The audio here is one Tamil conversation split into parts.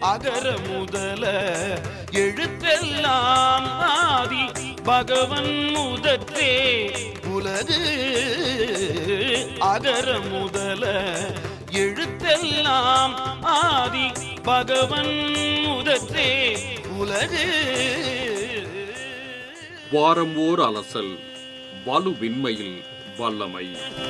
அகர முதல எழுத்தெல்லாம் ஆதி பகவன் முதற்றே உலகு அகர முதல எழுத்தெல்லாம் ஆதி பகவன் முதற்றே உலகு வாரம் ஓர் அலசல் வலுவின்மையில் வல்லமை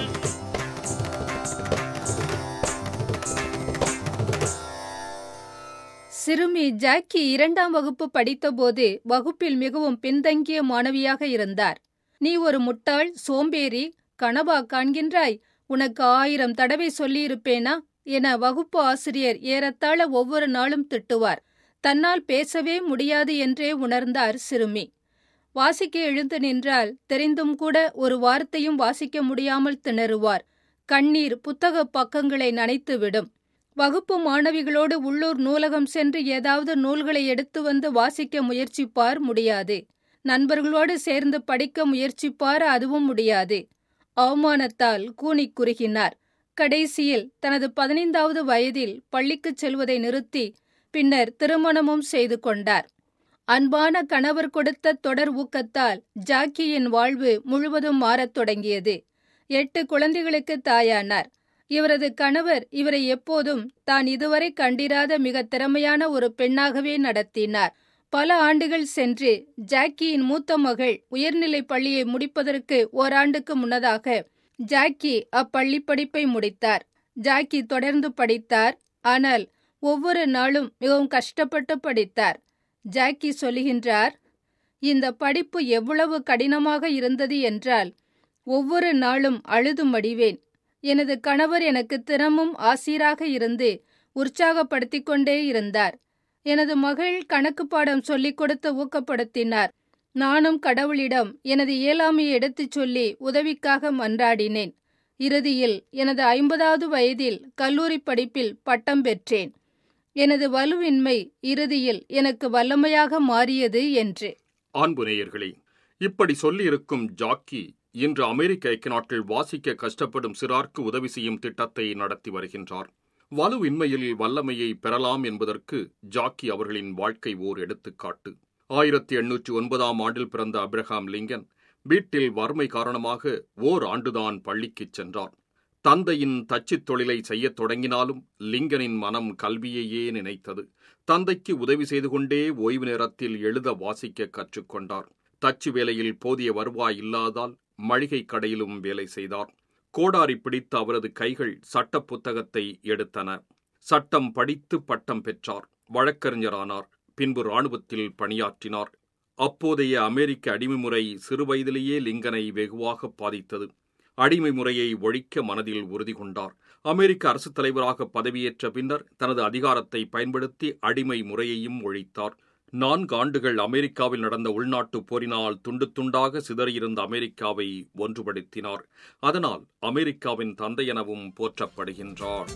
சிறுமி ஜாக்கி இரண்டாம் வகுப்பு படித்தபோது வகுப்பில் மிகவும் பின்தங்கிய மாணவியாக இருந்தார் நீ ஒரு முட்டாள் சோம்பேறி கனவா காண்கின்றாய் உனக்கு ஆயிரம் தடவை சொல்லியிருப்பேனா என வகுப்பு ஆசிரியர் ஏறத்தாழ ஒவ்வொரு நாளும் திட்டுவார் தன்னால் பேசவே முடியாது என்றே உணர்ந்தார் சிறுமி வாசிக்க எழுந்து நின்றால் தெரிந்தும் கூட ஒரு வார்த்தையும் வாசிக்க முடியாமல் திணறுவார் கண்ணீர் புத்தக பக்கங்களை நனைத்துவிடும் வகுப்பு மாணவிகளோடு உள்ளூர் நூலகம் சென்று ஏதாவது நூல்களை எடுத்து வந்து வாசிக்க முயற்சிப்பார் முடியாது நண்பர்களோடு சேர்ந்து படிக்க முயற்சிப்பார் அதுவும் முடியாது அவமானத்தால் கூனிக் குறுகினார் கடைசியில் தனது பதினைந்தாவது வயதில் பள்ளிக்குச் செல்வதை நிறுத்தி பின்னர் திருமணமும் செய்து கொண்டார் அன்பான கணவர் கொடுத்த தொடர் ஊக்கத்தால் ஜாக்கியின் வாழ்வு முழுவதும் மாறத் தொடங்கியது எட்டு குழந்தைகளுக்கு தாயானார் இவரது கணவர் இவரை எப்போதும் தான் இதுவரை கண்டிராத மிக திறமையான ஒரு பெண்ணாகவே நடத்தினார் பல ஆண்டுகள் சென்று ஜாக்கியின் மூத்த மகள் உயர்நிலைப் பள்ளியை முடிப்பதற்கு ஓராண்டுக்கு முன்னதாக ஜாக்கி அப்பள்ளி படிப்பை முடித்தார் ஜாக்கி தொடர்ந்து படித்தார் ஆனால் ஒவ்வொரு நாளும் மிகவும் கஷ்டப்பட்டு படித்தார் ஜாக்கி சொல்லுகின்றார் இந்த படிப்பு எவ்வளவு கடினமாக இருந்தது என்றால் ஒவ்வொரு நாளும் அழுது மடிவேன் எனது கணவர் எனக்கு தினமும் ஆசீராக இருந்து உற்சாகப்படுத்திக் கொண்டே இருந்தார் எனது மகள் கணக்கு பாடம் சொல்லிக் கொடுத்து ஊக்கப்படுத்தினார் நானும் கடவுளிடம் எனது இயலாமையை எடுத்துச் சொல்லி உதவிக்காக மன்றாடினேன் இறுதியில் எனது ஐம்பதாவது வயதில் கல்லூரி படிப்பில் பட்டம் பெற்றேன் எனது வலுவின்மை இறுதியில் எனக்கு வல்லமையாக மாறியது என்று அன்பு நேயர்களே இப்படி சொல்லியிருக்கும் ஜாக்கி இன்று அமெரிக்க ஐக்கிய வாசிக்க கஷ்டப்படும் சிறார்க்கு உதவி செய்யும் திட்டத்தை நடத்தி வருகின்றார் வலுவின்மையில் வல்லமையை பெறலாம் என்பதற்கு ஜாக்கி அவர்களின் வாழ்க்கை ஓர் எடுத்துக்காட்டு ஆயிரத்தி எண்ணூற்றி ஒன்பதாம் ஆண்டில் பிறந்த அப்ரஹாம் லிங்கன் வீட்டில் வறுமை காரணமாக ஓர் ஆண்டுதான் பள்ளிக்குச் சென்றார் தந்தையின் தச்சுத் தொழிலை செய்யத் தொடங்கினாலும் லிங்கனின் மனம் கல்வியையே நினைத்தது தந்தைக்கு உதவி செய்து கொண்டே ஓய்வு நேரத்தில் எழுத வாசிக்க கற்றுக்கொண்டார் தச்சு வேலையில் போதிய வருவாய் இல்லாதால் மளிகை கடையிலும் வேலை செய்தார் கோடாரி பிடித்த அவரது கைகள் சட்ட புத்தகத்தை எடுத்தன சட்டம் படித்து பட்டம் பெற்றார் வழக்கறிஞரானார் பின்பு இராணுவத்தில் பணியாற்றினார் அப்போதைய அமெரிக்க அடிமை முறை சிறுவயதிலேயே லிங்கனை வெகுவாக பாதித்தது அடிமை முறையை ஒழிக்க மனதில் உறுதி கொண்டார் அமெரிக்க அரசுத் தலைவராக பதவியேற்ற பின்னர் தனது அதிகாரத்தை பயன்படுத்தி அடிமை முறையையும் ஒழித்தார் நான்கு ஆண்டுகள் அமெரிக்காவில் நடந்த உள்நாட்டு போரினால் துண்டு துண்டாக சிதறியிருந்த அமெரிக்காவை ஒன்றுபடுத்தினார் அதனால் அமெரிக்காவின் தந்தை எனவும் போற்றப்படுகின்றார்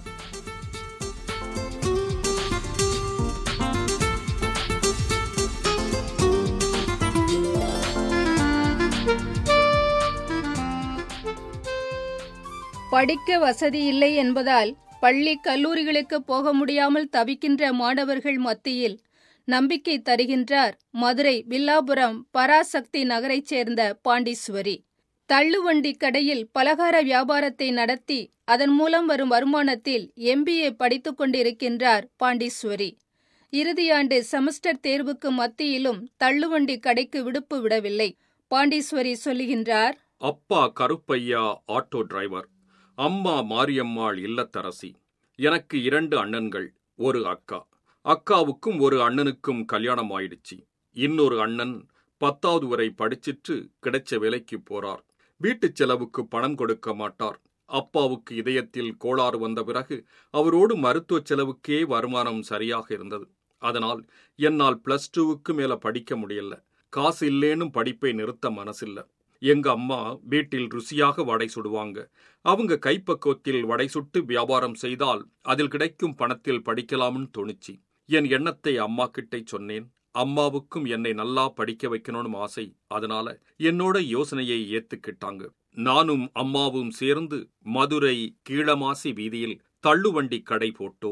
படிக்க வசதி இல்லை என்பதால் பள்ளி கல்லூரிகளுக்கு போக முடியாமல் தவிக்கின்ற மாணவர்கள் மத்தியில் நம்பிக்கை தருகின்றார் மதுரை வில்லாபுரம் பராசக்தி நகரைச் சேர்ந்த பாண்டீஸ்வரி தள்ளுவண்டி கடையில் பலகார வியாபாரத்தை நடத்தி அதன் மூலம் வரும் வருமானத்தில் எம்பிஏ படித்துக் கொண்டிருக்கின்றார் பாண்டீஸ்வரி இறுதியாண்டு செமஸ்டர் தேர்வுக்கு மத்தியிலும் தள்ளுவண்டி கடைக்கு விடுப்பு விடவில்லை பாண்டீஸ்வரி சொல்லுகின்றார் அப்பா கருப்பையா ஆட்டோ டிரைவர் அம்மா மாரியம்மாள் இல்லத்தரசி எனக்கு இரண்டு அண்ணன்கள் ஒரு அக்கா அக்காவுக்கும் ஒரு அண்ணனுக்கும் கல்யாணம் ஆயிடுச்சு இன்னொரு அண்ணன் பத்தாவது வரை படிச்சிட்டு கிடைச்ச வேலைக்கு போறார் வீட்டுச் செலவுக்கு பணம் கொடுக்க மாட்டார் அப்பாவுக்கு இதயத்தில் கோளாறு வந்த பிறகு அவரோடு மருத்துவச் செலவுக்கே வருமானம் சரியாக இருந்தது அதனால் என்னால் பிளஸ் டூவுக்கு மேல படிக்க முடியல காசு இல்லேனும் படிப்பை நிறுத்த மனசில்ல எங்க அம்மா வீட்டில் ருசியாக வடை சுடுவாங்க அவங்க கைப்பக்குவத்தில் வடை சுட்டு வியாபாரம் செய்தால் அதில் கிடைக்கும் பணத்தில் படிக்கலாம்னு தோணுச்சு என் எண்ணத்தை அம்மா கிட்டே சொன்னேன் அம்மாவுக்கும் என்னை நல்லா படிக்க வைக்கணும்னு ஆசை அதனால என்னோட யோசனையை ஏத்துக்கிட்டாங்க நானும் அம்மாவும் சேர்ந்து மதுரை கீழமாசி வீதியில் தள்ளுவண்டி கடை போட்டோம்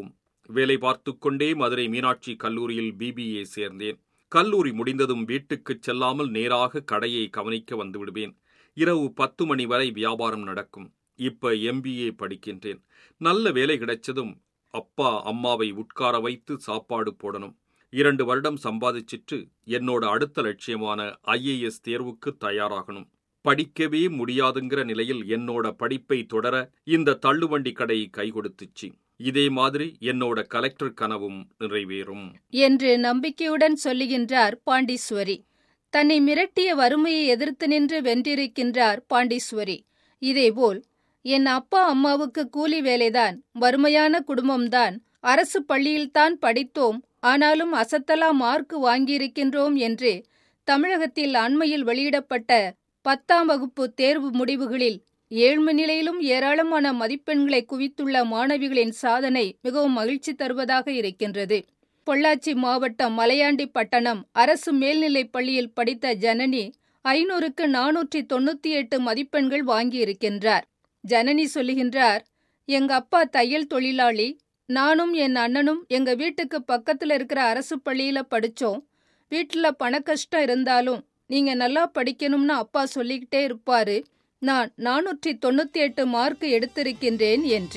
வேலை பார்த்துக் கொண்டே மதுரை மீனாட்சி கல்லூரியில் பிபிஏ சேர்ந்தேன் கல்லூரி முடிந்ததும் வீட்டுக்குச் செல்லாமல் நேராக கடையை கவனிக்க வந்து விடுவேன் இரவு பத்து மணி வரை வியாபாரம் நடக்கும் இப்ப எம்பிஏ படிக்கின்றேன் நல்ல வேலை கிடைச்சதும் அப்பா அம்மாவை உட்கார வைத்து சாப்பாடு போடணும் இரண்டு வருடம் சம்பாதிச்சிட்டு என்னோட அடுத்த லட்சியமான ஐஏஎஸ் தேர்வுக்கு தயாராகணும் படிக்கவே முடியாதுங்கிற நிலையில் என்னோட படிப்பை தொடர இந்த தள்ளுவண்டி கடை கை கொடுத்துச்சு இதே மாதிரி என்னோட கலெக்டர் கனவும் நிறைவேறும் என்று நம்பிக்கையுடன் சொல்லுகின்றார் பாண்டீஸ்வரி தன்னை மிரட்டிய வறுமையை எதிர்த்து நின்று வென்றிருக்கின்றார் பாண்டீஸ்வரி இதேபோல் என் அப்பா அம்மாவுக்கு கூலி வேலைதான் வறுமையான குடும்பம்தான் அரசு பள்ளியில்தான் படித்தோம் ஆனாலும் அசத்தலா மார்க் வாங்கியிருக்கின்றோம் என்று தமிழகத்தில் அண்மையில் வெளியிடப்பட்ட பத்தாம் வகுப்பு தேர்வு முடிவுகளில் ஏழ்மை நிலையிலும் ஏராளமான மதிப்பெண்களை குவித்துள்ள மாணவிகளின் சாதனை மிகவும் மகிழ்ச்சி தருவதாக இருக்கின்றது பொள்ளாச்சி மாவட்டம் மலையாண்டி பட்டணம் அரசு மேல்நிலைப் பள்ளியில் படித்த ஜனனி ஐநூறுக்கு நானூற்றி தொண்ணூத்தி எட்டு மதிப்பெண்கள் வாங்கியிருக்கின்றார் ஜனனி சொல்லுகின்றார் எங்க அப்பா தையல் தொழிலாளி நானும் என் அண்ணனும் எங்க வீட்டுக்கு பக்கத்துல இருக்கிற அரசு பள்ளியில படிச்சோம் வீட்டுல பண கஷ்டம் இருந்தாலும் நீங்க நல்லா படிக்கணும்னு அப்பா சொல்லிக்கிட்டே இருப்பாரு நான் நானூற்றி தொண்ணூத்தி எட்டு மார்க் எடுத்திருக்கின்றேன் என்று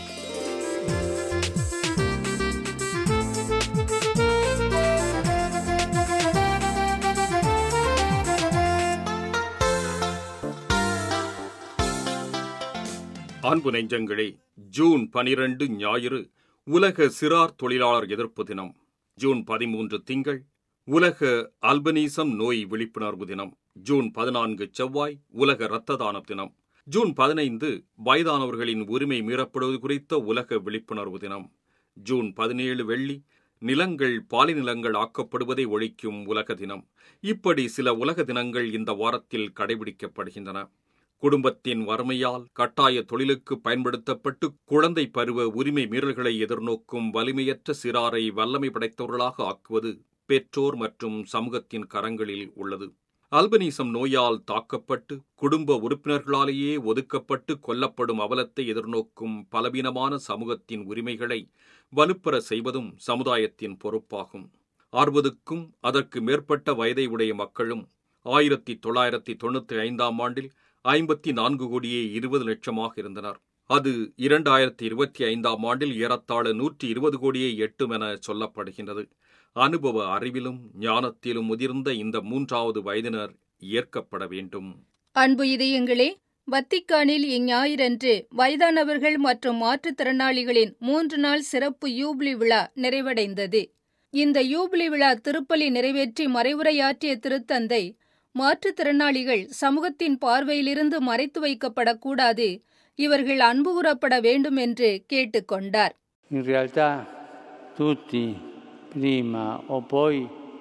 அன்பு நெஞ்சங்களே ஜூன் பனிரெண்டு ஞாயிறு உலக சிறார் தொழிலாளர் எதிர்ப்பு தினம் ஜூன் பதிமூன்று திங்கள் உலக அல்பனீசம் நோய் விழிப்புணர்வு தினம் ஜூன் பதினான்கு செவ்வாய் உலக இரத்த தான தினம் ஜூன் பதினைந்து வயதானவர்களின் உரிமை மீறப்படுவது குறித்த உலக விழிப்புணர்வு தினம் ஜூன் பதினேழு வெள்ளி நிலங்கள் பாலி நிலங்கள் ஆக்கப்படுவதை ஒழிக்கும் உலக தினம் இப்படி சில உலக தினங்கள் இந்த வாரத்தில் கடைபிடிக்கப்படுகின்றன குடும்பத்தின் வறுமையால் கட்டாய தொழிலுக்கு பயன்படுத்தப்பட்டு குழந்தை பருவ உரிமை மீறல்களை எதிர்நோக்கும் வலிமையற்ற சிறாரை வல்லமை படைத்தவர்களாக ஆக்குவது பெற்றோர் மற்றும் சமூகத்தின் கரங்களில் உள்ளது அல்பனீசம் நோயால் தாக்கப்பட்டு குடும்ப உறுப்பினர்களாலேயே ஒதுக்கப்பட்டு கொல்லப்படும் அவலத்தை எதிர்நோக்கும் பலவீனமான சமூகத்தின் உரிமைகளை வலுப்பெற செய்வதும் சமுதாயத்தின் பொறுப்பாகும் அறுபதுக்கும் அதற்கு மேற்பட்ட வயதை உடைய மக்களும் ஆயிரத்தி தொள்ளாயிரத்தி தொண்ணூத்தி ஐந்தாம் ஆண்டில் ஐம்பத்தி நான்கு கோடியே இருபது லட்சமாக இருந்தனர் அது இரண்டாயிரத்தி இருபத்தி ஐந்தாம் ஆண்டில் ஏறத்தாழ நூற்றி இருபது கோடியே எட்டும் என சொல்லப்படுகின்றது அனுபவ அறிவிலும் ஞானத்திலும் முதிர்ந்த இந்த மூன்றாவது வயதினர் ஏற்கப்பட வேண்டும் அன்பு இதயங்களே வத்திக்கானில் இஞ்ஞாயிறன்று வயதானவர்கள் மற்றும் மாற்றுத்திறனாளிகளின் மூன்று நாள் சிறப்பு யூப்ளி விழா நிறைவடைந்தது இந்த யூப்ளி விழா திருப்பலி நிறைவேற்றி மறைவுரையாற்றிய திருத்தந்தை மாற்றுத்திறனாளிகள் சமூகத்தின் பார்வையிலிருந்து மறைத்து வைக்கப்படக்கூடாது இவர்கள் அன்பு கூறப்பட வேண்டும் என்று கேட்டுக்கொண்டார் In realtà tutti, prima o poi,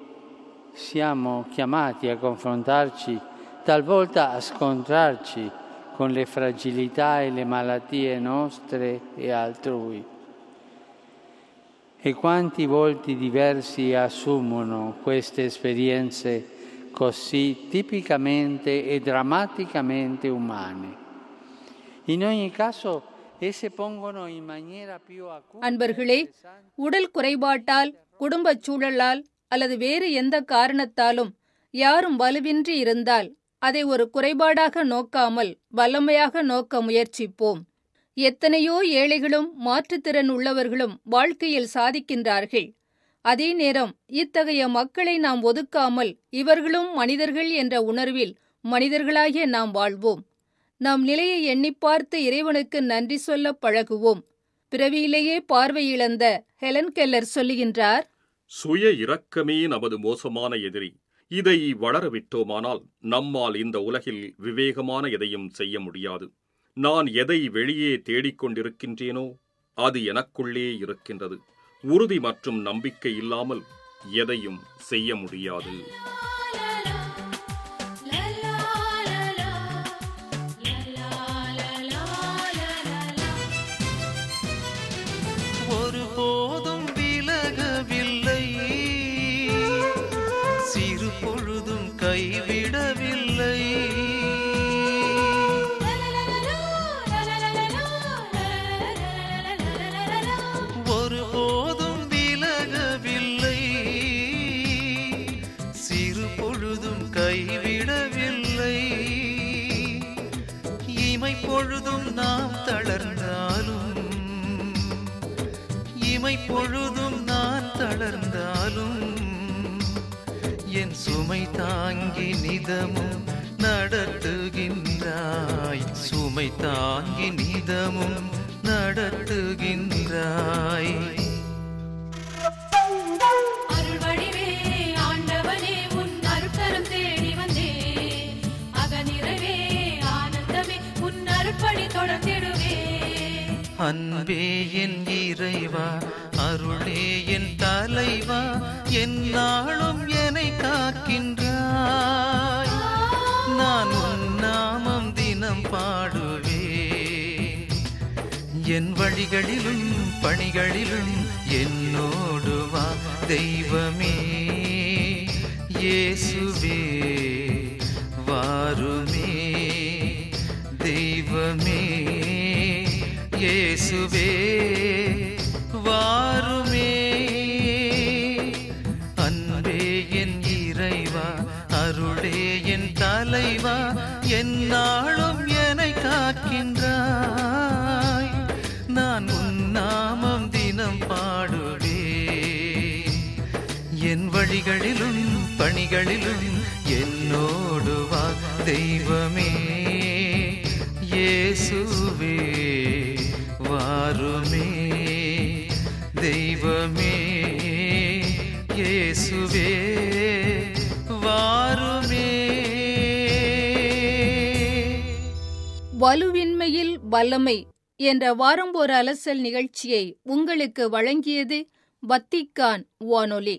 siamo chiamati a confrontarci, talvolta a scontrarci con le fragilità e le malattie nostre e altrui. E quanti volti diversi assumono queste esperienze così tipicamente e drammaticamente umane. In ogni caso, esse pongono in maniera più acuta அன்பர்களே உடல் குறைபாட்டால் குடும்பச் சூழலால் அல்லது வேறு எந்த காரணத்தாலும் யாரும் வலுவின்றி இருந்தால் அதை ஒரு குறைபாடாக நோக்காமல் வல்லமையாக நோக்க முயற்சிப்போம் எத்தனையோ ஏழைகளும் மாற்றுத்திறன் உள்ளவர்களும் வாழ்க்கையில் சாதிக்கின்றார்கள் அதே நேரம் இத்தகைய மக்களை நாம் ஒதுக்காமல் இவர்களும் மனிதர்கள் என்ற உணர்வில் மனிதர்களாகிய நாம் வாழ்வோம் நம் நிலையை எண்ணிப் பார்த்து இறைவனுக்கு நன்றி சொல்ல பழகுவோம் பிறவியிலேயே பார்வை இழந்த ஹெலன் கெல்லர் சொல்லுகின்றார் சுய இரக்கமே நமது மோசமான எதிரி இதை வளர விட்டோமானால் நம்மால் இந்த உலகில் விவேகமான எதையும் செய்ய முடியாது நான் எதை வெளியே தேடிக் கொண்டிருக்கின்றேனோ அது எனக்குள்ளே இருக்கின்றது உறுதி மற்றும் நம்பிக்கை இல்லாமல் எதையும் செய்ய முடியாது ஒருபோதும் விலகவில்லை சிறு பொழுதும் கைவிடவில்லை ஒருபோதும் இமை பொழுதும் நான் தளர்ந்தாலும் என் சுமை தாங்கி நிதமும் நடத்துகின்றாய் சுமை தாங்கி நிதமும் நடத்துகின்றாய் அருள் வடிவே ஆண்டவனே உன் அருட்கரம் தேடி வந்தேன் அகநிறைவே ஆனந்தமே உன் அருட்பணி தொடர்ந்திடுவே அன்பே என் இறைவா அருளே என் தலைவா என் நாளும் என்னை காக்கின்றாய் நான் உன் நாமம் தினம் பாடுவேன் என் வழிகளிலும் பணிகளிலும் என்னோடு வா தெய்வமே இயேசுவே வாருமே தெய்வமே இயேசுவே வாருமே அன்பே என் இறைவா அருளே என் தலைவா என் நாளும் என்னை காக்கின்றாய் நான் உன் நாமம் தினம் பாடுவேன் என் வழிகளிலும் பணிகளிலும் என்னோடு வா தெய்வமே இயேசுவே வாருமே தெய்வமே இயேசுவே வாருமே வலுவின்மையில் வல்லமை என்ற வாரம் ஒரு அலசல் நிகழ்ச்சியை உங்களுக்கு வழங்கியது வத்திக்கான் வானொலி